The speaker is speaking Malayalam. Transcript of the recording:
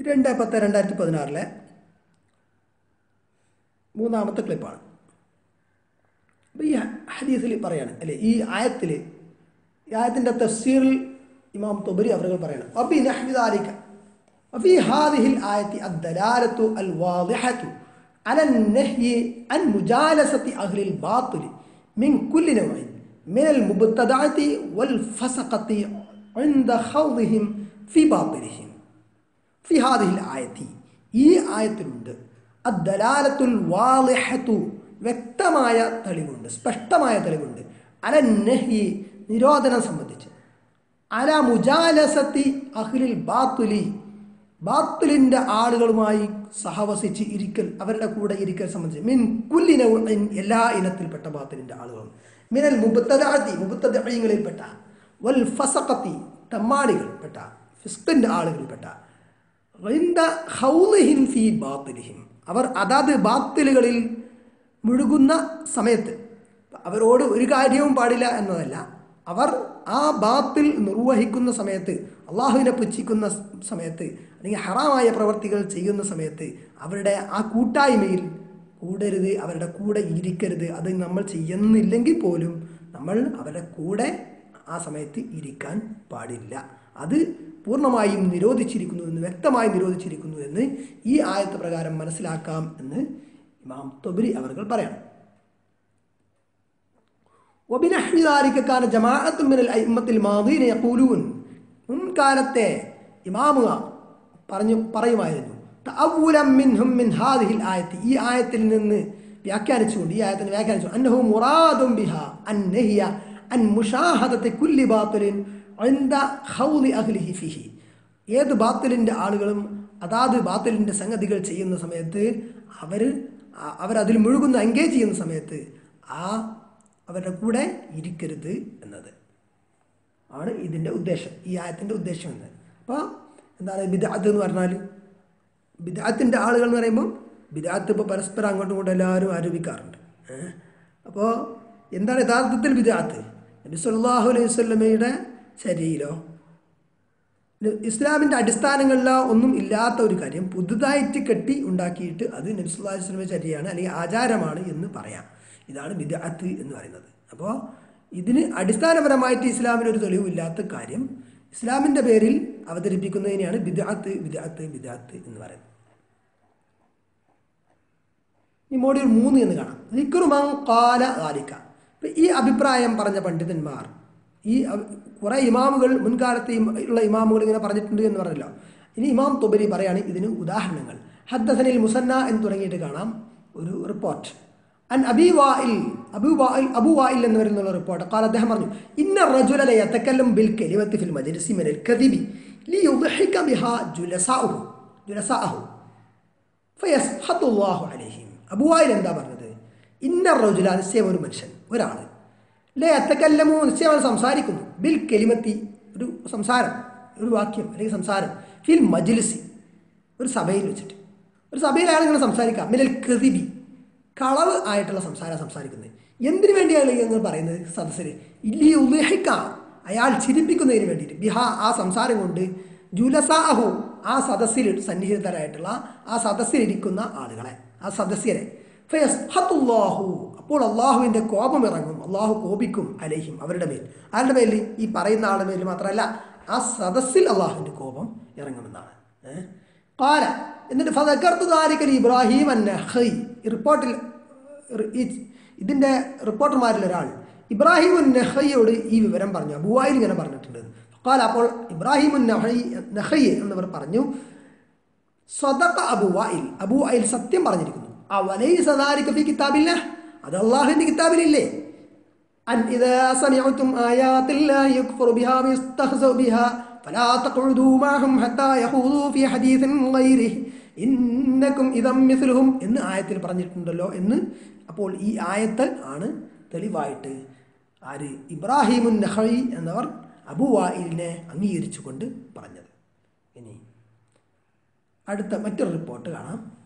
രണ്ട് പത്ത് രണ്ടായിരത്തി പതിനാറിലെ മൂന്നാമത്തെ ക്ലിപ്പാണ് അപ്പോൾ ഈ ഹദീസിൽ പറയാണ് അല്ലെ ഈ ആയത്തിൽ ഈ ആയത്തിൻ്റെ തഫ്സീറിൽ ഇമാം തൊബരി അവരുകൾ പറയാണ് അബി നഹ്മിദാലിക്ക وفي هذه الآية الدلالة الواضحة على النهي عن مجالسة أهل الباطل من كل نوع من المبتدعة والفسقة عند خوضهم في باطلهم في هذه الآية ഈ ആയത്തിലുണ്ട് അദ്ദലാലത്തുൽ വാളിഹത്തു വ്യക്തമായ തെളിവുണ്ട് സ്പഷ്ടമായ തെളിവുണ്ട് അല നഹി നിരോധനം സംബന്ധിച്ച് അല മുജാലസത്തി അഖിലിൽ ബാത്തുലി ബാത്തുലിൻ്റെ ആളുകളുമായി സഹവസിച്ച് ഇരിക്കൽ അവരുടെ കൂടെ ഇരിക്കൽ സംബന്ധിച്ച് മിൻ കുല്ലിന എല്ലാ ഇനത്തിൽപ്പെട്ട ബാത്തുലിൻ്റെ ആളുകളും മിനൽ മുബത്തദാത്തി മുബത്തദങ്ങളിൽപ്പെട്ട വൽ ഫസഖത്തി തമ്മാടികൾപ്പെട്ട ഫിസ്കിൻ്റെ ആളുകളിൽപ്പെട്ട ഇന്ദ ഖൗലിഹിം ഫീ ബാത്തിലിഹിം അവർ അതാത് ബാത്തിലുകളിൽ മുഴുകുന്ന സമയത്ത് അവരോട് ഒരു കാര്യവും പാടില്ല എന്നതല്ല അവർ ആ ബാത്തിൽ നിർവഹിക്കുന്ന സമയത്ത് അള്ളാഹുവിനെ പുച്ഛിക്കുന്ന സമയത്ത് അല്ലെങ്കിൽ ഹറാമായ പ്രവർത്തികൾ ചെയ്യുന്ന സമയത്ത് അവരുടെ ആ കൂട്ടായ്മയിൽ കൂടരുത് അവരുടെ കൂടെ ഇരിക്കരുത് അത് നമ്മൾ ചെയ്യുന്നില്ലെങ്കിൽ പോലും നമ്മൾ അവരുടെ കൂടെ ആ സമയത്ത് ഇരിക്കാൻ പാടില്ല അത് പൂർണ്ണമായും നിരോധിച്ചിരിക്കുന്നു എന്ന് വ്യക്തമായി നിരോധിച്ചിരിക്കുന്നു എന്ന് ഈ ആയത്ത് പ്രകാരം മനസ്സിലാക്കാം എന്ന് ഇമാം തൊബരി അവർ പറയണം وبنحو ذلك كان جماعة من الأئمة الماضين يقولون മുൻകാലത്തെ ഇമാമുക പറഞ്ഞു പറയുമായിരുന്നു തഅവ്വുലം മിൻഹും മിൻ ഹാദിഹിൽ ആയത്ത് ഈ ആയത്തിൽ നിന്ന് വ്യാഖ്യാനിച്ചുകൊണ്ട് ഈ ആയത്തിന് വ്യാഖ്യാനിച്ചു അന്നഹു മുറാദും ബിഹ അൻ നഹിയ അൻ മുഷാഹദത്തെ കുല്ലി ബാത്തുലിൻ عند ഖൗലി അഹ്ലിഹി ഫിഹി ഏത് ബാത്തിലിൻ്റെ ആളുകളും അതാത് ബാത്തിലിൻ്റെ സംഗതികൾ ചെയ്യുന്ന സമയത്ത് അവർ അവരതിൽ മുഴുകുന്ന എൻഗേജ് ചെയ്യുന്ന സമയത്ത് ആ അവരുടെ കൂടെ ഇരിക്കരുത് എന്നത് ആണ് ഇതിൻ്റെ ഉദ്ദേശം ഈ ആയത്തിൻ്റെ ഉദ്ദേശം എന്ന് അപ്പോൾ എന്താണ് ബിദാത്ത് എന്ന് പറഞ്ഞാൽ ബിദാത്തിൻ്റെ ആളുകൾ എന്ന് പറയുമ്പോൾ ബിദാത്ത് ഇപ്പോൾ പരസ്പരം അങ്ങോട്ടും ഇങ്ങോട്ടും എല്ലാവരും ആരോപിക്കാറുണ്ട് അപ്പോൾ എന്താണ് യഥാർത്ഥത്തിൽ ബിദാത്ത് നബി സല്ലാഹു അലൈഹി വല്ലമയുടെ ശരിയിലോ ഇസ്ലാമിൻ്റെ അടിസ്ഥാനങ്ങളിലോ ഒന്നും ഇല്ലാത്ത ഒരു കാര്യം പുതുതായിട്ട് കെട്ടി ഉണ്ടാക്കിയിട്ട് അത് നബി സല്ലാഹു അലൈഹി വസ്ലമ ശരിയാണ് അല്ലെങ്കിൽ ആചാരമാണ് എന്ന് പറയാം ഇതാണ് ബിദാത്ത് എന്ന് പറയുന്നത് അപ്പോൾ ഇതിന് അടിസ്ഥാനപരമായിട്ട് ഇസ്ലാമിന് ഒരു തെളിവില്ലാത്ത കാര്യം ഇസ്ലാമിൻ്റെ പേരിൽ അവതരിപ്പിക്കുന്നതിനെയാണ് ബിദാത്ത് ബിദാത്ത് ബിദാത്ത് എന്ന് പറയുന്നത് ഈ മോഡ്യൂൾ മൂന്ന് എന്ന് കാണാം നിക്കുറുമം കാല ആലിക്ക ഈ അഭിപ്രായം പറഞ്ഞ പണ്ഡിതന്മാർ ഈ കുറേ ഇമാമുകൾ മുൻകാലത്ത് ഉള്ള ഇമാമുകൾ ഇങ്ങനെ പറഞ്ഞിട്ടുണ്ട് എന്ന് പറഞ്ഞല്ലോ ഇനി ഇമാം തൊബരി പറയാണ് ഇതിന് ഉദാഹരണങ്ങൾ ഹദ്ദസനിൽ മുസന്ന എന്ന് തുടങ്ങിയിട്ട് കാണാം ഒരു റിപ്പോർട്ട് അൻ അബി വായിൽ അബു വായിൽ അബു വായിൽ എന്ന് വരുന്നുള്ള റിപ്പോർട്ട് കാൽ അദ്ദേഹം പറഞ്ഞു ഇന്ന റജുല യതക്കല്ലും ബിൽ കലിമത്തി ഫിൽ മജ്ലിസി മിനൽ കദിബി ലിയുദ്ഹിക ബിഹാ ജുലസാഉഹു ജുലസാഅഹു ഫയസ്ഹത്തുല്ലാഹു അലൈഹിം അബു വായിൽ എന്താ പറഞ്ഞത് ഇന്ന റജുല നിശ്ചയം ഒരു മനുഷ്യൻ ഒരാൾ ലേ അത്തക്കല്ലമോ നിശ്ചയം അവൻ സംസാരിക്കുന്നു ബിൽ കെലിമത്തി ഒരു സംസാരം ഒരു വാക്യം അല്ലെങ്കിൽ സംസാരം ഫിൽ മജ്ലിസി ഒരു സഭയിൽ വെച്ചിട്ട് ഒരു സഭയിൽ അയാൾ ഇങ്ങനെ സംസാരിക്കാം മിനൽ കദിബി കളവ് ആയിട്ടുള്ള സംസാരം സംസാരിക്കുന്നത് എന്തിനു വേണ്ടിയാണ് ഞങ്ങൾ പറയുന്നത് സദസ്സിൽ ഇല്ലി ഉലഹിക്കാം അയാൾ ചിരിപ്പിക്കുന്നതിന് വേണ്ടിയിട്ട് ബിഹാ ആ സംസാരം കൊണ്ട് ജുലസാഹു ആ സദസ്സിൽ സന്നിഹിതരായിട്ടുള്ള ആ സദസ്സിലിരിക്കുന്ന ആളുകളെ ആ സദസ്യരെ ഫയസ്ഹത്തുല്ലാഹു അപ്പോൾ അള്ളാഹുവിൻ്റെ കോപം ഇറങ്ങും അള്ളാഹു കോപിക്കും അലഹിം അവരുടെ മേൽ ആരുടെ മേൽ ഈ പറയുന്ന ആളുടെ മേൽ മാത്രമല്ല ആ സദസ്സിൽ അള്ളാഹുവിൻ്റെ കോപം ഇറങ്ങുമെന്നാണ് ഏഹ് കാല എന്നിട്ട് ഫതക്കർത്ത് താരിക്കൽ ഇബ്രാഹിം അന്നഹൈ ഈ റിപ്പോർട്ടിൽ ഈ ഇതിൻ്റെ റിപ്പോർട്ടർമാരിൽ ഒരാൾ ഇബ്രാഹിം നഹയ്യോട് ഈ വിവരം പറഞ്ഞു അബുവായിൽ ഇങ്ങനെ പറഞ്ഞിട്ടുണ്ട് കാല അപ്പോൾ ഇബ്രാഹിം നഹൈ നഹൈ എന്നിവർ പറഞ്ഞു സ്വതക്ക അബുവായിൽ അബുവായിൽ സത്യം പറഞ്ഞിരിക്കുന്നു ആ വലൈ സദാരിക്കഫി കിതാബില്ല അത് അള്ളാഹുവിൻ്റെ കിതാബിലില്ലേ أن إذا سمعتم آيات الله يكفر بها ويستهزأ بها فلا تقعدوا معهم حتى يخوضوا في حديث غيره ഇന്നക്കും ഇതം മിഥുലഹും എന്ന് ആയത്തിൽ പറഞ്ഞിട്ടുണ്ടല്ലോ എന്ന് അപ്പോൾ ഈ ആയത്തൽ ആണ് തെളിവായിട്ട് ആര് ഇബ്രാഹിമുൻ നഹി എന്നവർ അബു വായിലിനെ അംഗീകരിച്ചുകൊണ്ട് പറഞ്ഞത് ഇനി അടുത്ത മറ്റൊരു റിപ്പോർട്ട് കാണാം